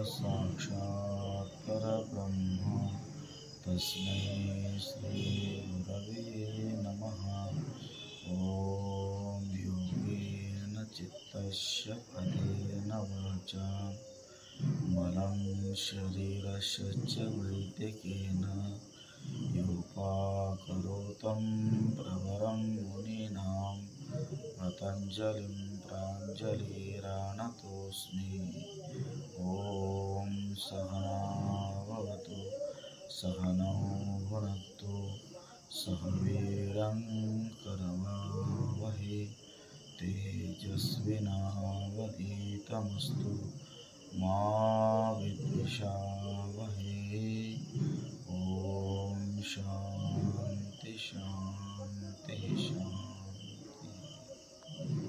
साक्षात् परब्रह्म तस्मै श्रीगुरवे नमः ॐ योगेन चित्तस्य पदेन वाचा मलं शरीरस्य च वैद्यकेन योपाकरोतं प्रवरं मुनीनां पतञ्जलिं प्राञ्जलिराणतोऽस्मि ॐ सहनावतु सहनौ भुनक्तु सह वीरं करवावहे तेजस्विनावधीतमस्तु मा विद्विषावहे ॐ शान्ति शान्ति शान्ति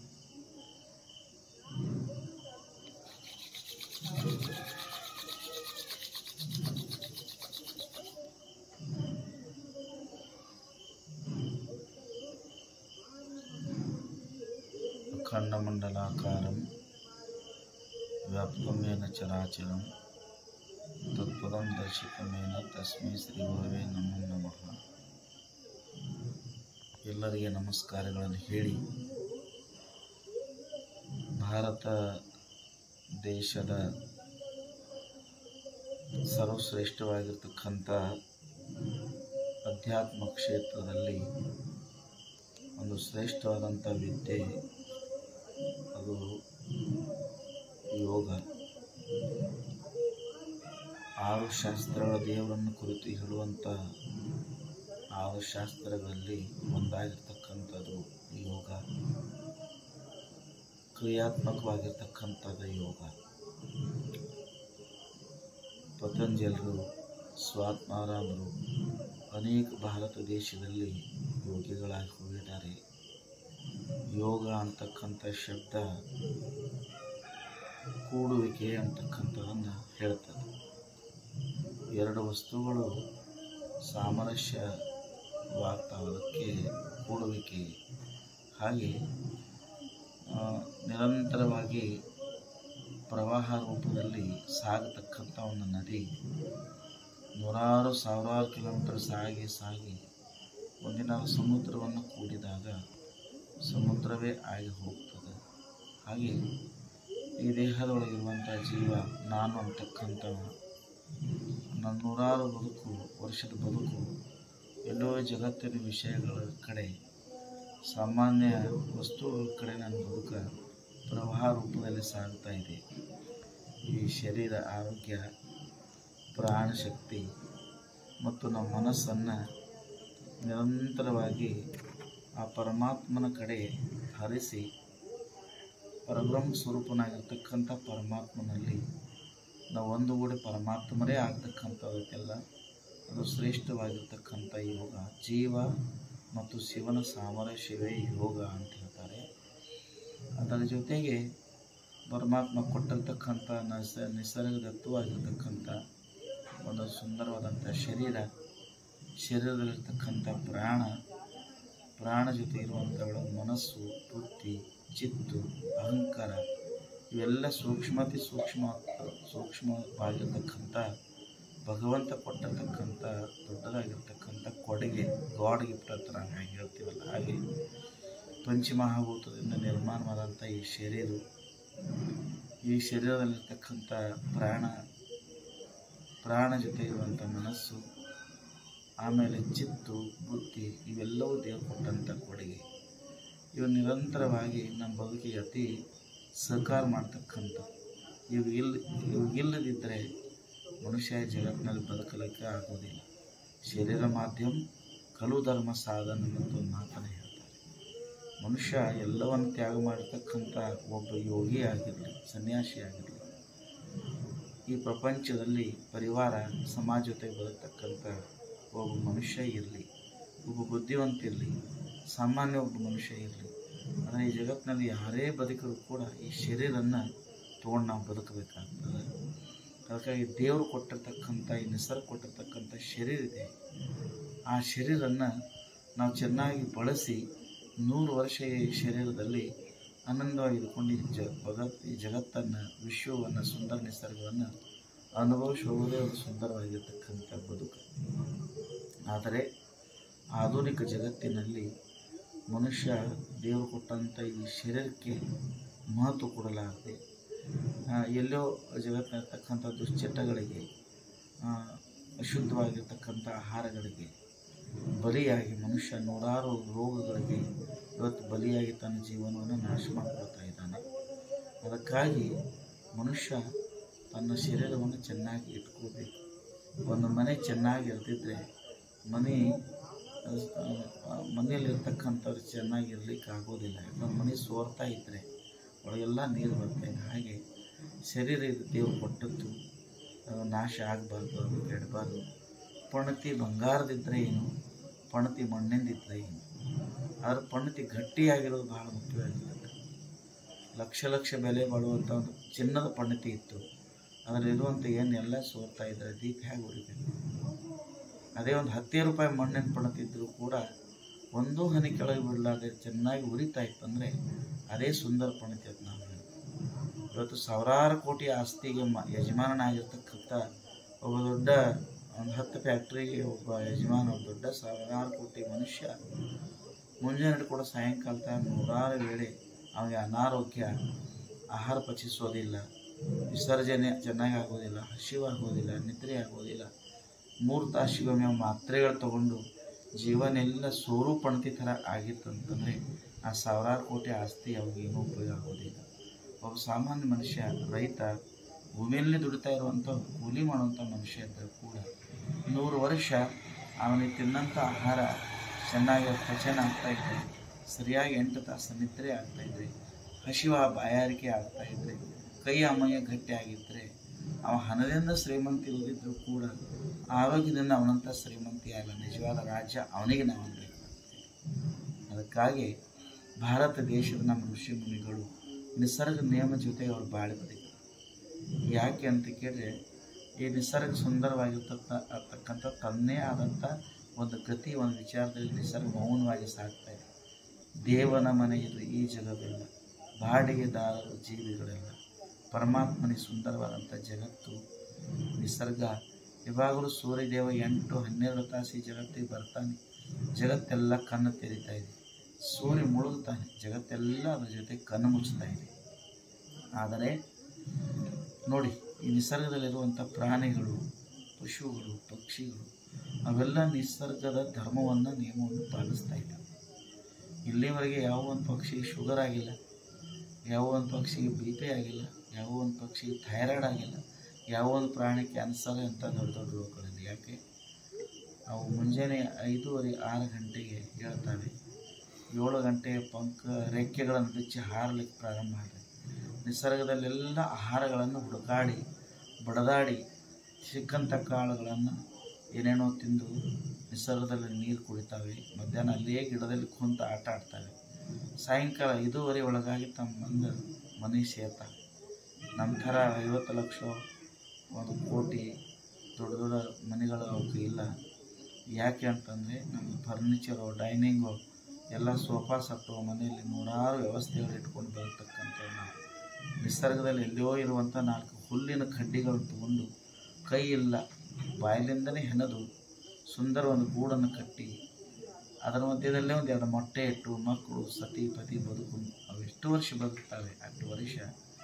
अखण्डमण्डलाकारं व्याप्तमेन चराचरं तत्पदं दर्शितमेन ತಸ್ಮೈ ಶ್ರೀ ಗುರುವೇ ನಮೋ ನಮಃ ಎಲ್ಲರಿಗೆ ನಮಸ್ಕಾರಗಳನ್ನು ಹೇಳಿ ಭಾರತ ದೇಶದ ಸರ್ವಶ್ರೇಷ್ಠವಾಗಿರ್ತಕ್ಕಂಥ ಅಧ್ಯಾತ್ಮ ಕ್ಷೇತ್ರದಲ್ಲಿ ಒಂದು ಶ್ರೇಷ್ಠವಾದಂಥ ವಿದ್ಯೆ ಅದು ಯೋಗ ಆರು ಶಾಸ್ತ್ರಗಳ ದೇವರನ್ನು ಕುರಿತು ಹೇಳುವಂಥ ಆರು ಶಾಸ್ತ್ರಗಳಲ್ಲಿ ಒಂದಾಗಿರ್ತಕ್ಕಂಥದ್ದು ಯೋಗ ಕ್ರಿಯಾತ್ಮಕವಾಗಿರ್ತಕ್ಕಂಥದ್ದು ಯೋಗ ಪತಂಜಲರು ಸ್ವಾತ್ಮಾರಾಮರು ಅನೇಕ ಭಾರತ ದೇಶದಲ್ಲಿ ಯೋಗಿಗಳಾಗಿ ಹೋಗಿದ್ದಾರೆ ಯೋಗ ಅಂತಕ್ಕಂಥ ಶಬ್ದ ಕೂಡುವಿಕೆ ಅಂತಕ್ಕಂಥದ್ದನ್ನು ಹೇಳ್ತದೆ ಎರಡು ವಸ್ತುಗಳು ಸಾಮರಸ್ಯವಾಗ್ತಾವದಕ್ಕೆ ಕೂಡುವಿಕೆ ಹಾಗೆ ಆ, ನಿರಂತರವಾಗಿ ಪ್ರವಾಹ ರೂಪದಲ್ಲಿ ಸಾಗತಕ್ಕಂಥ ಒಂದು ನದಿ ನೂರಾರು ಸಾವಿರಾರು ಕಿಲೋಮೀಟರ್ ಸಾಗಿ ಸಾಗಿ ಒಂದಿನ ಸಮುದ್ರವನ್ನು ಕೂಡಿದಾಗ ಸಮುದ್ರವೇ ಆಗಿ ಹೋಗ್ತದೆ ಹಾಗೆ ಈ ದೇಹದೊಳಗಿರುವಂಥ ಜೀವ ನಾನು ಅಂತಕ್ಕಂಥವ ನನ್ನ ನೂರಾರು ಬದುಕು ವರ್ಷದ ಬದುಕು ಎಲ್ಲೋ ಜಗತ್ತಿನ ವಿಷಯಗಳ ಕಡೆ ಸಾಮಾನ್ಯ ವಸ್ತುಗಳ ಕಡೆ ನನ್ನ ಬದುಕ ಪ್ರವಾಹ ರೂಪದಲ್ಲಿ ಸಾಗ್ತಾ ಇದೆ ಈ ಶರೀರ ಆರೋಗ್ಯ ಪ್ರಾಣಶಕ್ತಿ ಮತ್ತು ನಮ್ಮ ಮನಸ್ಸನ್ನು ನಿರಂತರವಾಗಿ ಆ ಪರಮಾತ್ಮನ ಕಡೆ ಹರಿಸಿ ಪರಬ್ರಹ್ಮ ಸ್ವರೂಪನಾಗಿರ್ತಕ್ಕಂಥ ಪರಮಾತ್ಮನಲ್ಲಿ ನಾವು ಒಂದುಗೂಡಿ ಪರಮಾತ್ಮರೇ ಆಗ್ತಕ್ಕಂಥದಕ್ಕೆಲ್ಲ ಅದು ಶ್ರೇಷ್ಠವಾಗಿರ್ತಕ್ಕಂಥ ಯೋಗ ಜೀವ ಮತ್ತು ಶಿವನ ಸಾಮರಸ್ಯವೇ ಯೋಗ ಅಂತ ಹೇಳ್ತಾರೆ ಅದರ ಜೊತೆಗೆ ಪರಮಾತ್ಮ ಕೊಟ್ಟಿರ್ತಕ್ಕಂಥ ನಸ ನಿಸರ್ಗದತ್ತವಾಗಿರ್ತಕ್ಕಂಥ ಒಂದು ಸುಂದರವಾದಂಥ ಶರೀರ ಶರೀರದಲ್ಲಿರ್ತಕ್ಕಂಥ ಪ್ರಾಣ ಪ್ರಾಣ ಜೊತೆ ಇರುವಂಥವಳ ಮನಸ್ಸು ಬುದ್ಧಿ ಚಿತ್ತು ಅಹಂಕಾರ ಇವೆಲ್ಲ ಸೂಕ್ಷ್ಮತಿ ಸೂಕ್ಷ್ಮ ಸೂಕ್ಷ್ಮವಾಗಿರ್ತಕ್ಕಂಥ ಭಗವಂತ ಕೊಟ್ಟಿರ್ತಕ್ಕಂಥ ದೊಡ್ಡದಾಗಿರ್ತಕ್ಕಂಥ ಕೊಡುಗೆ ಗಾಡ್ ಗಿಫ್ಟ್ ಅಂತ ನಾವು ಹೇಗೆ ಹೇಳ್ತೀವಲ್ಲ ಹಾಗೆ ಪಂಚಮಹಾಭೂತದಿಂದ ನಿರ್ಮಾಣವಾದಂಥ ಈ ಶರೀರ ಈ ಶರೀರದಲ್ಲಿರ್ತಕ್ಕಂಥ ಪ್ರಾಣ ಪ್ರಾಣ ಜೊತೆ ಇರುವಂಥ ಮನಸ್ಸು ಆಮೇಲೆ ಚಿತ್ತು ಬುದ್ಧಿ ಇವೆಲ್ಲವೂ ದೇವರು ಕೊಟ್ಟಂಥ ಕೊಡುಗೆ ಇವು ನಿರಂತರವಾಗಿ ನಮ್ಮ ಬದುಕಿಗೆ ಅತಿ ಸಹಕಾರ ಮಾಡ್ತಕ್ಕಂಥ ಇವು ಇಲ್ಲ ಇವು ಇಲ್ಲದಿದ್ದರೆ ಮನುಷ್ಯ ಈ ಜಗತ್ತಿನಲ್ಲಿ ಬದುಕಲಿಕ್ಕೆ ಆಗೋದಿಲ್ಲ ಶರೀರ ಮಾಧ್ಯಮ ಕಲು ಧರ್ಮ ಸಾಧನ ಮತ್ತು ಒಂದು ಮಾತನ್ನು ಹೇಳ್ತಾರೆ ಮನುಷ್ಯ ಎಲ್ಲವನ್ನು ತ್ಯಾಗ ಮಾಡತಕ್ಕಂಥ ಒಬ್ಬ ಯೋಗಿ ಆಗಿರಲಿ ಸನ್ಯಾಸಿ ಆಗಿರಲಿ ಈ ಪ್ರಪಂಚದಲ್ಲಿ ಪರಿವಾರ ಸಮಾಜ ಜೊತೆ ಬದುಕ್ತಕ್ಕಂಥ ಒಬ್ಬ ಮನುಷ್ಯ ಇರಲಿ ಒಬ್ಬ ಬುದ್ಧಿವಂತ ಇರಲಿ ಸಾಮಾನ್ಯ ಒಬ್ಬ ಮನುಷ್ಯ ಇರಲಿ ಆದರೆ ಈ ಜಗತ್ತಿನಲ್ಲಿ ಯಾರೇ ಬದುಕರು ಕೂಡ ಈ ಶರೀರನ್ನು ತೊಗೊಂಡು ನಾವು ಬದುಕಬೇಕಾಗ್ತದೆ ಅದಕ್ಕಾಗಿ ದೇವರು ಕೊಟ್ಟಿರ್ತಕ್ಕಂಥ ಈ ನಿಸರ್ಗ ಕೊಟ್ಟಿರ್ತಕ್ಕಂಥ ಶರೀರ ಇದೆ ಆ ಶರೀರನ್ನು ನಾವು ಚೆನ್ನಾಗಿ ಬಳಸಿ ನೂರು ವರ್ಷ ಈ ಶರೀರದಲ್ಲಿ ಆನಂದವಾಗಿ ಇದ್ಕೊಂಡು ಈ ಜ ಭಗತ್ ಈ ಜಗತ್ತನ್ನು ವಿಶ್ವವನ್ನು ಸುಂದರ ನಿಸರ್ಗವನ್ನು ಅನುಭವಿಸಿ ಹೋಗೋದೇ ಒಂದು ಸುಂದರವಾಗಿರ್ತಕ್ಕಂಥ ಬದುಕು ಆದರೆ ಆಧುನಿಕ ಜಗತ್ತಿನಲ್ಲಿ ಮನುಷ್ಯ ದೇವರು ಕೊಟ್ಟಂಥ ಈ ಶರೀರಕ್ಕೆ ಮಹತ್ವ ಕೊಡಲಾರದೆ ಆ, ಎಲ್ಲೋ ಜಗತ್ತಿನತಕ್ಕಂಥ ದುಶ್ಚಟಗಳಿಗೆ ಆ, ಅಶುದ್ಧವಾಗಿರ್ತಕ್ಕಂಥ ಆಹಾರಗಳಿಗೆ ಬಲಿಯಾಗಿ ಮನುಷ್ಯ ನೂರಾರು ರೋಗಗಳಿಗೆ ಇವತ್ತು ಬಲಿಯಾಗಿ ತನ್ನ ಜೀವನವನ್ನು ನಾಶ ಮಾಡ್ಕೊಳ್ತಾ ಇದ್ದಾನೆ ಅದಕ್ಕಾಗಿ ಮನುಷ್ಯ ತನ್ನ ಶರೀರವನ್ನು ಚೆನ್ನಾಗಿ ಇಟ್ಕೋಬೇಕು ಒಂದು ಮನೆ ಚೆನ್ನಾಗಿ ಇರ್ತಿದ್ರೆ ಮನೆ ಆ, ಮನೆಯಲ್ಲಿರ್ತಕ್ಕಂಥವ್ರು ಚೆನ್ನಾಗಿ ಇರ್ಲಿಕ್ಕೆ ಆಗೋದಿಲ್ಲ ಯಾಕಂದ್ರೆ ಮನೆ ಸೋರ್ತಾ ಇದ್ದರೆ ಒಳಗೆಲ್ಲ ನೀರು ಬರುತ್ತೆ ಹಾಗೆ ಶರೀರ ಇದು ದೇವರು ಕೊಟ್ಟದ್ದು ಅದು ನಾಶ ಆಗಬಾರ್ದು ಅದು ಕೆಡಬಾರ್ದು ಪಣತಿ ಬಂಗಾರದಿದ್ದರೆ ಏನು ಪಣತಿ ಮಣ್ಣಿಂದಿದ್ದರೆ ಏನು ಅದರ ಪಣತಿ ಗಟ್ಟಿಯಾಗಿರೋದು ಬಹಳ ಮುಖ್ಯವಾಗಿರ್ತದೆ ಲಕ್ಷ ಲಕ್ಷ ಬೆಲೆ ಬಾಳುವಂಥ ಒಂದು ಚಿನ್ನದ ಪಣತಿ ಇತ್ತು ಅದರಲ್ಲಿರುವಂಥ ಏನು ಎಲ್ಲ ಸೋರ್ತಾ ಇದ್ದಾರೆ ದೀಪ ಹೇಗೆ ಉರಿಬೇಕು ಅದೇ ಒಂದು ಹತ್ತೇ ರೂಪಾಯಿ ಮಣ್ಣಿನ ಪಣತಿದ್ದರೂ ಕೂಡ ಒಂದೂ ಹನಿ ಕೆಳಗೆ ಬಿಡಲಾರ್ದೆ ಚೆನ್ನಾಗಿ ಉರಿತಾ ಇತ್ತಂದರೆ ಅದೇ ಸುಂದರ ಪಣತಿ ಅಂತ ನಾವು ಹೇಳ್ತೀವಿ ಇವತ್ತು ಸಾವಿರಾರು ಕೋಟಿ ಆಸ್ತಿಗೆ ಮ ಯಜಮಾನನಾಗಿರ್ತಕ್ಕಂಥ ಒಬ್ಬ ದೊಡ್ಡ ಒಂದು ಹತ್ತು ಫ್ಯಾಕ್ಟ್ರಿಗೆ ಒಬ್ಬ ಯಜಮಾನ ಒಬ್ಬ ದೊಡ್ಡ ಸಾವಿರಾರು ಕೋಟಿ ಮನುಷ್ಯ ಮುಂಜಾನೆ ಕೂಡ ಸಾಯಂಕಾಲ ನೂರಾರು ವೇಳೆ ಅವನಿಗೆ ಅನಾರೋಗ್ಯ ಆಹಾರ ಪಚಿಸೋದಿಲ್ಲ ವಿಸರ್ಜನೆ ಚೆನ್ನಾಗಿ ಆಗೋದಿಲ್ಲ ಹಸಿವಾಗೋದಿಲ್ಲ ನಿದ್ರೆ ಆಗೋದಿಲ್ಲ ಮೂರು ತಾಸಿಗೊಮ್ಮೆ ಮಾತ್ರೆಗಳು ತಗೊಂಡು ಜೀವನ ಎಲ್ಲ ಸೋರು ಪಣತಿ ಥರ ಆಗಿತ್ತು ಅಂತಂದರೆ ಆ ಸಾವಿರಾರು ಕೋಟಿ ಆಸ್ತಿ ಅವಾಗೇನೂ ಉಪಯೋಗ ಆಗೋದಿಲ್ಲ ಒಬ್ಬ ಸಾಮಾನ್ಯ ಮನುಷ್ಯ ರೈತ ಭೂಮಿಯಲ್ಲಿ ದುಡಿತಾ ಇರುವಂಥ ಕೂಲಿ ಮಾಡುವಂಥ ಮನುಷ್ಯ ಇದ್ದರೂ ಕೂಡ ನೂರು ವರ್ಷ ಅವನಿಗೆ ತಿನ್ನಂಥ ಆಹಾರ ಚೆನ್ನಾಗಿ ಪಚನ ಆಗ್ತಾ ಇದ್ರೆ ಸರಿಯಾಗಿ ಎಂಟು ತಾಸು ನಿದ್ರೆ ಆಗ್ತಾ ಇದ್ರೆ ಹಸಿವ ಬಾಯಾರಿಕೆ ಆಗ್ತಾ ಇದ್ರೆ ಕೈ ಅಮ್ಮಯ್ಯ ಗಟ್ಟಿ ಆಗಿದ್ದರೆ ಅವ ಹಣದಿಂದ ಶ್ರೀಮಂತಿ ಹೋಗಿದ್ರು ಕೂಡ ಆರೋಗ್ಯದಿಂದ ಅವನಂಥ ಶ್ರೀಮಂತಿ ಅಲ್ಲ ನಿಜವಾದ ರಾಜ್ಯ ಅವನಿಗೆ ನಾವು ಅನ್ಬೇಕಾಗ್ತದೆ ಅದಕ್ಕಾಗಿ ಭಾರತ ದೇಶದ ನಮ್ಮ ಋಷಿ ಮುನಿಗಳು ನಿಸರ್ಗ ನಿಯಮ ಜೊತೆಗೆ ಅವ್ರು ಬಾಳಿ ಬದುಕಿದ್ರು ಯಾಕೆ ಅಂತ ಕೇಳಿದ್ರೆ ಈ ನಿಸರ್ಗ ಸುಂದರವಾಗಿರ್ತಕ್ಕ ಅಂತಕ್ಕಂಥ ತನ್ನೇ ಆದಂಥ ಒಂದು ಗತಿ ಒಂದು ವಿಚಾರದಲ್ಲಿ ನಿಸರ್ಗ ಮೌನವಾಗಿ ಸಾಗ್ತಾ ಇದೆ ದೇವನ ಮನೆಯಲ್ಲಿ ಈ ಜಗವೆಲ್ಲ ಬಾಡಿಗೆದಾರರು ಜೀವಿಗಳೆಲ್ಲ ಪರಮಾತ್ಮನಿಗೆ ಸುಂದರವಾದಂಥ ಜಗತ್ತು ನಿಸರ್ಗ ಯಾವಾಗಲೂ ಸೂರ್ಯದೇವ ಎಂಟು ಹನ್ನೆರಡು ತಾಸು ಈ ಜಗತ್ತಿಗೆ ಬರ್ತಾನೆ ಜಗತ್ತೆಲ್ಲ ಕಣ್ಣು ತೆರಿತಾ ಇದೆ ಸೂರ್ಯ ಮುಳುಗುತ್ತಾನೆ ಜಗತ್ತೆಲ್ಲ ಅದ್ರ ಜೊತೆ ಕಣ್ಣು ಮುಚ್ಚುತ್ತಾ ಇದೆ ಆದರೆ ನೋಡಿ ಈ ನಿಸರ್ಗದಲ್ಲಿರುವಂಥ ಪ್ರಾಣಿಗಳು ಪಶುಗಳು ಪಕ್ಷಿಗಳು ಅವೆಲ್ಲ ನಿಸರ್ಗದ ಧರ್ಮವನ್ನು ನಿಯಮವನ್ನು ಪಾಲಿಸ್ತಾ ಇದ್ದಾವೆ ಇಲ್ಲಿವರೆಗೆ ಯಾವ ಒಂದು ಪಕ್ಷಿಗೆ ಶುಗರ್ ಆಗಿಲ್ಲ ಯಾವ ಒಂದು ಪಕ್ಷಿಗೆ ಬಿ ಪಿ ಆಗಿಲ್ಲ ಯಾವ ಒಂದು ಪಕ್ಷಿಗೆ ಥೈರಾಯ್ಡ್ ಆಗಿಲ್ಲ ಯಾವ ಒಂದು ಪ್ರಾಣಿ ಕ್ಯಾನ್ಸರ್ ಅಂತ ದೊಡ್ಡ ದೊಡ್ಡ ರೋಗಗಳಿಲ್ಲ ಯಾಕೆ ಅವು ಮುಂಜಾನೆ ಐದೂವರೆ ಆರು ಗಂಟೆಗೆ ಹೇಳ್ತವೆ ಏಳು ಗಂಟೆಯ ಪಂಕ ರೆಕ್ಕೆಗಳನ್ನು ಬಿಚ್ಚಿ ಹಾರಲಿಕ್ಕೆ ಪ್ರಾರಂಭ ಮಾಡಿದೆ ನಿಸರ್ಗದಲ್ಲೆಲ್ಲ ಆಹಾರಗಳನ್ನು ಹುಡುಕಾಡಿ ಬಡದಾಡಿ ಸಿಕ್ಕಂಥ ಕಾಳುಗಳನ್ನು ಏನೇನೋ ತಿಂದು ನಿಸರ್ಗದಲ್ಲಿ ನೀರು ಕುಡಿತಾವೆ ಮಧ್ಯಾಹ್ನ ಅಲ್ಲೇ ಗಿಡದಲ್ಲಿ ಕುಂತು ಆಟ ಆಡ್ತವೆ ಸಾಯಂಕಾಲ ಐದೂವರೆ ಒಳಗಾಗಿ ತಮ್ಮ ಬಂದು ಮನೆ ಸೇರ್ತಾವೆ ನಮ್ಮ ಥರ ಐವತ್ತು ಲಕ್ಷ ಒಂದು ಕೋಟಿ ದೊಡ್ಡ ದೊಡ್ಡ ಮನೆಗಳು ಅವಕ್ಕೆ ಇಲ್ಲ ಯಾಕೆ ಅಂತಂದರೆ ನಮ್ಮ ಫರ್ನಿಚರು ಡೈನಿಂಗು ಎಲ್ಲ ಸೋಫಾ ಸಟ್ಟು ಮನೆಯಲ್ಲಿ ನೂರಾರು ವ್ಯವಸ್ಥೆಗಳು ಇಟ್ಕೊಂಡು ಬರತಕ್ಕಂಥ ನಾವು ನಿಸರ್ಗದಲ್ಲಿ ಎಲ್ಲೋ ಇರುವಂಥ ನಾಲ್ಕು ಹುಲ್ಲಿನ ಕಡ್ಡಿಗಳನ್ನು ತಗೊಂಡು ಕೈ ಇಲ್ಲ ಬಾಯಲಿಂದನೇ ಹೆಣೆದು ಸುಂದರ ಒಂದು ಗೂಡನ್ನು ಕಟ್ಟಿ ಅದರ ಮಧ್ಯದಲ್ಲೇ ಒಂದು ಎರಡು ಮೊಟ್ಟೆ ಇಟ್ಟು ಮಕ್ಕಳು ಸತಿ ಪತಿ ಬದುಕು ಅವು ಎಷ್ಟು ವರ್ಷ ಬದುಕ್ತವೆ ಅಷ್ಟು ವರ್ಷ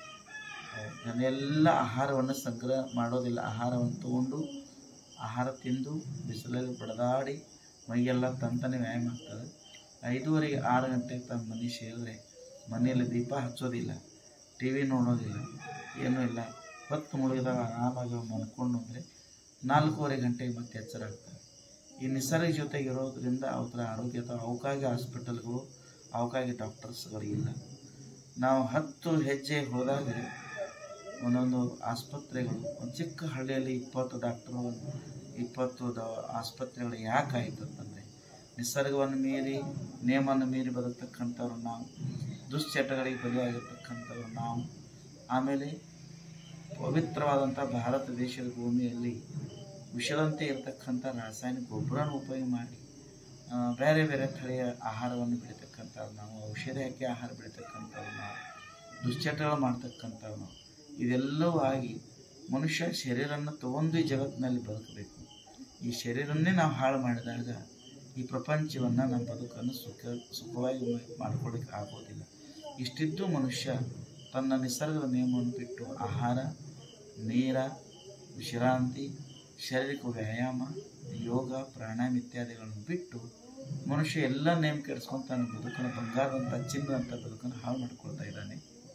ಎಲ್ಲ ಆಹಾರವನ್ನು ಸಂಗ್ರಹ ಮಾಡೋದಿಲ್ಲ ಆಹಾರವನ್ನು ತಗೊಂಡು ಆಹಾರ ತಿಂದು ಬಿಸಿಲಲ್ಲಿ ಬಡದಾಡಿ ಮೈಗೆಲ್ಲ ತಂತಾನೆ ವ್ಯಾಯಾಮ ಆಗ್ತದೆ ಐದೂವರೆಗೆ ಆರು ಗಂಟೆಗೆ ತಮ್ಮ ಮನೆ ಸೇರಿದ್ರೆ ಮನೆಯಲ್ಲಿ ದೀಪ ಹಚ್ಚೋದಿಲ್ಲ ಟಿ ವಿ ನೋಡೋದಿಲ್ಲ ಏನೂ ಇಲ್ಲ ಹೊತ್ತು ಮುಳುಗಿದಾಗ ಆರಾಮಾಗಿ ಮಲ್ಕೊಂಡು ಅಂದರೆ ನಾಲ್ಕೂವರೆ ಗಂಟೆಗೆ ಮತ್ತೆ ಎಚ್ಚರ ಆಗ್ತವೆ ಈ ನಿಸರ್ಗ ಜೊತೆಗೆ ಇರೋದ್ರಿಂದ ಅವರ ಆರೋಗ್ಯದ ಅವಕ್ಕಾಗಿ ಹಾಸ್ಪಿಟಲ್ಗಳು ಅವಕ್ಕಾಗಿ ಡಾಕ್ಟರ್ಸ್ಗಳಿಲ್ಲ ನಾವು ಹತ್ತು ಹೆಜ್ಜೆ ಹೋದಾಗ ಒಂದೊಂದು ಆಸ್ಪತ್ರೆಗಳು ಒಂದು ಚಿಕ್ಕ ಹಳ್ಳಿಯಲ್ಲಿ ಇಪ್ಪತ್ತು ಡಾಕ್ಟ್ರು ಇಪ್ಪತ್ತು ದ ಆಸ್ಪತ್ರೆಗಳು ಯಾಕೆ ಆಯಿತು ಅಂತಂದರೆ ನಿಸರ್ಗವನ್ನು ಮೀರಿ ನೇಮನ್ನು ಮೀರಿ ಬದುಕ್ತಕ್ಕಂಥವ್ರು ನಾವು ದುಶ್ಚಟಗಳಿಗೆ ಬಲಿಯಾಗಿರ್ತಕ್ಕಂಥವ್ರು ನಾವು ಆಮೇಲೆ ಪವಿತ್ರವಾದಂಥ ಭಾರತ ದೇಶದ ಭೂಮಿಯಲ್ಲಿ ವಿಷದಂತೆ ಇರತಕ್ಕಂಥ ರಾಸಾಯನಿಕ ಗೊಬ್ಬರನ ಉಪಯೋಗ ಮಾಡಿ ಆ, ಬೇರೆ ಬೇರೆ ತಳಿಯ ಆಹಾರವನ್ನು ಬೆಳೀತಕ್ಕಂಥವು ನಾವು ಔಷಧಿ ಹಾಕಿ ಆಹಾರ ಬೆಳೀತಕ್ಕಂಥವು ನಾವು ದುಶ್ಚಟಗಳು ಮಾಡ್ತಕ್ಕಂಥವು ನಾವು ಇದೆಲ್ಲವೂ ಆಗಿ ಮನುಷ್ಯ ಶರೀರವನ್ನು ತಗೊಂಡು ಈ ಜಗತ್ತಿನಲ್ಲಿ ಬದುಕಬೇಕು ಈ ಶರೀರನ್ನೇ ನಾವು ಹಾಳು ಮಾಡಿದಾಗ ಈ ಪ್ರಪಂಚವನ್ನು ನಮ್ಮ ಬದುಕನ್ನು ಸುಖ ಸುಖವಾಗಿ ಮಾಡ್ಕೊಳ್ಳಿಕ್ಕೆ ಆಗೋದಿಲ್ಲ ಇಷ್ಟಿದ್ದು ಮನುಷ್ಯ ತನ್ನ ನಿಸರ್ಗದ ನಿಯಮವನ್ನು ಬಿಟ್ಟು ಆಹಾರ ನೀರ ವಿಶ್ರಾಂತಿ ಶಾರೀರಿಕ ವ್ಯಾಯಾಮ ಯೋಗ ಪ್ರಾಣಾಯಾಮ ಇತ್ಯಾದಿಗಳನ್ನು ಬಿಟ್ಟು ಮನುಷ್ಯ ಎಲ್ಲ ನೇಮ ಕೆಡಿಸ್ಕೊಂಡು ತನ್ನ ಬದುಕನ್ನು ಬಂಗಾರದಂಥ ಚಿನ್ನದಂಥ ಬದುಕನ್ನು ಹಾಳು ಮಾಡ್ಕೊಳ್ತಾ ಇದ್ದಾನೆ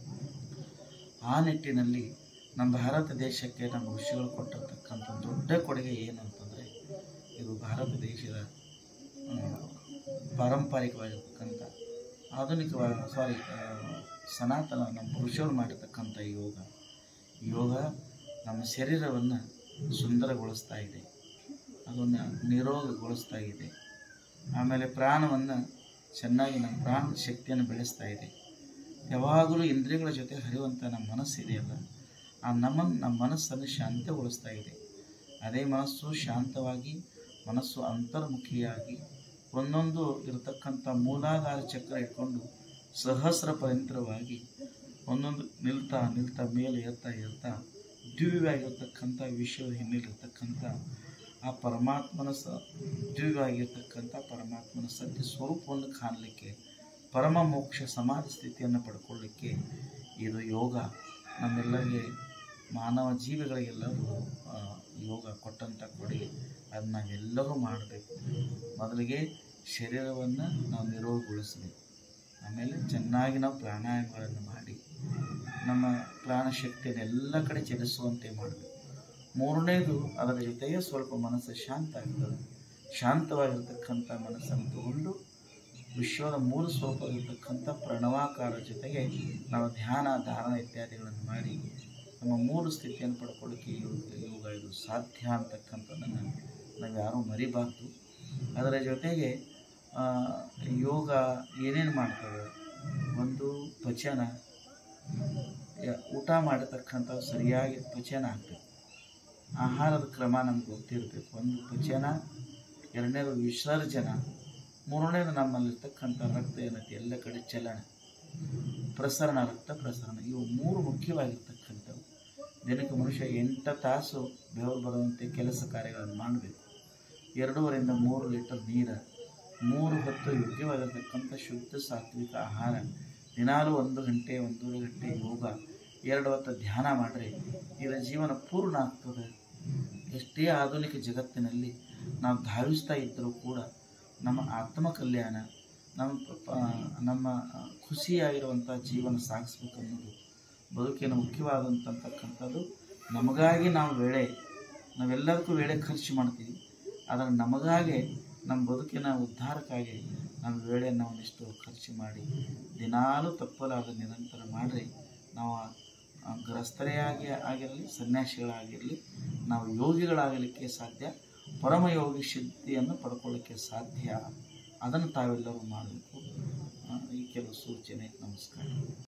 ಆ ನಿಟ್ಟಿನಲ್ಲಿ ನಮ್ಮ ಭಾರತ ದೇಶಕ್ಕೆ ನಮ್ಮ ಋಷಿಗಳು ಕೊಟ್ಟಿರ್ತಕ್ಕಂಥ ದೊಡ್ಡ ಕೊಡುಗೆ ಏನು ಅಂತಂದರೆ ಇದು ಭಾರತ ದೇಶದ ಆ, ಪಾರಂಪರಿಕವಾಗಿರ್ತಕ್ಕಂಥ ಆಧುನಿಕವಾಗಿ ಸಾರಿ ಸನಾತನ ನಮ್ಮ ಋಷಿಗಳು ಮಾಡಿರ್ತಕ್ಕಂಥ ಯೋಗ ಯೋಗ ನಮ್ಮ ಶರೀರವನ್ನು ಸುಂದರಗೊಳಿಸ್ತಾ ಇದೆ ಅದನ್ನು ನಿರೋಗಗೊಳಿಸ್ತಾ ಇದೆ ಆಮೇಲೆ ಪ್ರಾಣವನ್ನು ಚೆನ್ನಾಗಿ ನಮ್ಮ ಪ್ರಾಣ ಶಕ್ತಿಯನ್ನು ಬೆಳೆಸ್ತಾ ಇದೆ ಯಾವಾಗಲೂ ಇಂದ್ರಿಯಗಳ ಜೊತೆ ಹರಿಯುವಂಥ ನಮ್ಮ ಮನಸ್ಸು ಇದೆಯಲ್ಲ ಆ ನಮ್ಮ ನಮ್ಮ ಮನಸ್ಸನ್ನು ಶಾಂತಗೊಳಿಸ್ತಾ ಇದೆ ಅದೇ ಮನಸ್ಸು ಶಾಂತವಾಗಿ ಮನಸ್ಸು ಅಂತರ್ಮುಖಿಯಾಗಿ ಒಂದೊಂದು ಇರತಕ್ಕಂಥ ಮೂಲಾಧಾರ ಚಕ್ರ ಇಟ್ಕೊಂಡು ಸಹಸ್ರ ಪರಂತರವಾಗಿ ಒಂದೊಂದು ನಿಲ್ತಾ ನಿಲ್ತಾ ಮೇಲೆ ಏರ್ತಾ ಏರ್ತಾ ದಿವ್ಯವಾಗಿರ್ತಕ್ಕಂಥ ವಿಶ್ವದ ಹಿನ್ನೆಲಿರ್ತಕ್ಕಂಥ ಆ ಪರಮಾತ್ಮನ ಸ ದಿವ್ಯವಾಗಿರ್ತಕ್ಕಂಥ ಪರಮಾತ್ಮನ ಸತ್ಯ ಸ್ವರೂಪವನ್ನು ಕಾಣಲಿಕ್ಕೆ ಪರಮ ಮೋಕ್ಷ ಸಮಾಧಿ ಸ್ಥಿತಿಯನ್ನು ಪಡ್ಕೊಳ್ಳಿಕ್ಕೆ ಇದು ಯೋಗ ನಮ್ಮೆಲ್ಲರಿಗೆ ಮಾನವ ಜೀವಿಗಳಿಗೆಲ್ಲರೂ ಆ, ಯೋಗ ಕೊಟ್ಟಂಥ ಕೊಡುಗೆ ಅದು ನಾವೆಲ್ಲರೂ ಮಾಡಬೇಕು ಮೊದಲಿಗೆ ಶರೀರವನ್ನು ನಾವು ನಿರೋಗಗೊಳಿಸಬೇಕು ಆಮೇಲೆ ಚೆನ್ನಾಗಿ ನಾವು ಪ್ರಾಣಾಯಾಮಗಳನ್ನು ಮಾಡಿ ನಮ್ಮ ಪ್ರಾಣಶಕ್ತಿಯನ್ನು ಎಲ್ಲ ಕಡೆ ಚಲಿಸುವಂತೆ ಮಾಡಬೇಕು ಮೂರನೇದು ಅದರ ಜೊತೆಗೆ ಸ್ವಲ್ಪ ಮನಸ್ಸು ಶಾಂತ ಆಗ್ತದೆ ಶಾಂತವಾಗಿರ್ತಕ್ಕಂಥ ಮನಸ್ಸನ್ನು ತಗೊಂಡು ವಿಶ್ವದ ಮೂಲ ಸ್ವರೂಪವಿರ್ತಕ್ಕಂಥ ಪ್ರಣವಾಕಾರ ಜೊತೆಗೆ ನಾವು ಧ್ಯಾನ ಧಾರಣ ಇತ್ಯಾದಿಗಳನ್ನು ಮಾಡಿ ನಮ್ಮ ಮೂಲ ಸ್ಥಿತಿಯನ್ನು ಪಡ್ಕೊಳ್ಳೋಕ್ಕೆ ಯೋಗ ಯೋಗ ಇದು ಸಾಧ್ಯ ಅಂತಕ್ಕಂಥದ್ದನ್ನು ನಾವು ಯಾರೂ ಮರಿಬಾರ್ದು ಅದರ ಜೊತೆಗೆ ಆ, ಯೋಗ ಏನೇನು ಮಾಡ್ತದೆ ಒಂದು ಪಚನ ಯ- ಊಟ ಮಾಡತಕ್ಕಂಥ ಸರಿಯಾಗಿ ಪಚನ ಆಗಬೇಕು ಆಹಾರದ ಕ್ರಮ ನಮ್ಗೆ ಗೊತ್ತಿರಬೇಕು ಒಂದು ಪಚನ ಎರಡನೇದು ವಿಸರ್ಜನ ಮೂರನೇದು ನಮ್ಮಲ್ಲಿರ್ತಕ್ಕಂಥ ರಕ್ತ ಏನೈತಿ ಎಲ್ಲ ಕಡೆ ಚಲನ ಪ್ರಸರಣ ರಕ್ತ ಪ್ರಸರಣ ಇವು ಮೂರು ಮುಖ್ಯವಾಗಿರ್ತಕ್ಕಂಥವು ದಿನಕ್ಕೆ ಮನುಷ್ಯ ಎಂಟು ತಾಸು ಬೆವರು ಬರುವಂತೆ ಕೆಲಸ ಕಾರ್ಯಗಳನ್ನು ಮಾಡಬೇಕು ಎರಡೂವರೆಯಿಂದ ಮೂರು ಲೀಟರ್ ನೀರು ಮೂರು ಹೊತ್ತು ಯೋಗ್ಯವಾಗಿರ್ತಕ್ಕಂಥ ಶುದ್ಧ ಸಾತ್ವಿಕ ಆಹಾರ ದಿನಾಲೂ ಒಂದು ಗಂಟೆ ಒಂದೂವರೆ ಗಂಟೆ ಯೋಗ ಎರಡು ಹೊತ್ತು ಧ್ಯಾನ ಮಾಡಿದ್ರೆ ಇದರ ಜೀವನ ಪೂರ್ಣ ಆಗ್ತದೆ ಎಷ್ಟೇ ಆಧುನಿಕ ಜಗತ್ತಿನಲ್ಲಿ ನಾವು ಧಾವಿಸ್ತಾ ಇದ್ದರೂ ಕೂಡ ನಮ್ಮ ಆತ್ಮ ಕಲ್ಯಾಣ ನಮ್ಮ ಪ- ನಮ್ಮ ಖುಷಿಯಾಗಿರುವಂಥ ಜೀವನ ಸಾಗಿಸ್ಬೇಕು ಅನ್ನೋದು ಬದುಕಿನ ಮುಖ್ಯವಾದಂತಕ್ಕಂಥದ್ದು ನಮಗಾಗಿ ನಾವು ವೇಳೆ ನಾವೆಲ್ಲದಕ್ಕೂ ವೇಳೆ ಖರ್ಚು ಮಾಡ್ತೀವಿ ಆದರೆ ನಮಗಾಗಿ ನಮ್ಮ ಬದುಕಿನ ಉದ್ಧಾರಕ್ಕಾಗಿ ನಮ್ಮ ವೇಳೆಯನ್ನು ಒಂದಿಷ್ಟು ಖರ್ಚು ಮಾಡಿ ದಿನಾಲೂ ತಪ್ಪಲಾದ ನಿರಂತರ ಮಾಡಿದ್ರೆ ನಾವು ಆ ಗೃಹಸ್ಥರೇ ಆಗಿ ಆಗಿರಲಿ ಸನ್ಯಾಸಿಗಳಾಗಿರಲಿ ನಾವು ಯೋಗಿಗಳಾಗಲಿಕ್ಕೆ ಸಾಧ್ಯ ಪರಮಯೋಗಿ ಸಿದ್ಧಿಯನ್ನು ಪಡ್ಕೊಳ್ಳಿಕ್ಕೆ ಸಾಧ್ಯ ಅದನ್ನು ತಾವೆಲ್ಲರೂ ಮಾಡಬೇಕು ಆ, ಈ ಕೆಲವು ಸೂಚನೆ ನಮಸ್ಕಾರ